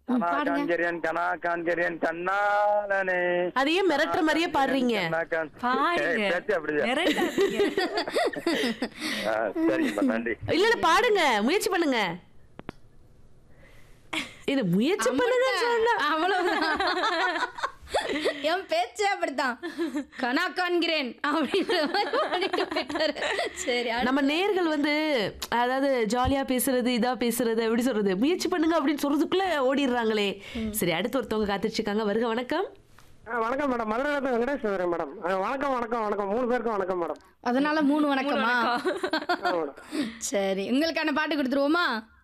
கனா பாடுங்க. காண்கிறேன் கனா காண்கிறேன் கண்ணாலனே அதையே மிரட்டுற மாதிரியே பாடுறீங்க கனா காண்- பாடுங்க ஏய், பேச்சு அப்படிதான் மிரட்டாதீங்க. ஆ, சரிங்கப்பா நன்றி இல்ல இல்ல பாடுங்க முயற்சி பண்ணுங்க இது முயற்சி பண்ணுங்க சொன்னா அவ்வளவுதான் என் பேச்சே அப்படித்தான் கனா காண்கிறேன் அப்படின்ற மாதிரி பாடிட்டு போயிட்டாரு சரி அடுத்து. நம்ம நேர்கள் வந்து அதாவது ஜாலியா பேசுறது இதா பேசுறது எப்படி சொல்றது முயற்சி பண்ணுங்க அப்படின்னு சொல்றதுக்குள்ள ஓடிடுறாங்களே சரி அடுத்து ஒருத்தவங்க காத்துட்டு இருக்காங்க வருக வணக்கம் ஆ, வணக்கம் மேடம் மதுரை வெங்கடேஷ் பேசுறேன் மேடம் ஆ, வணக்கம் வணக்கம் வணக்கம் மூணு பேருக்கும் வணக்கம் மேடம் அதனால மூணு வணக்கமா ஆ, மேடம் சரி உங்களுக்கான பாட்டு கொடுத்துருவோமா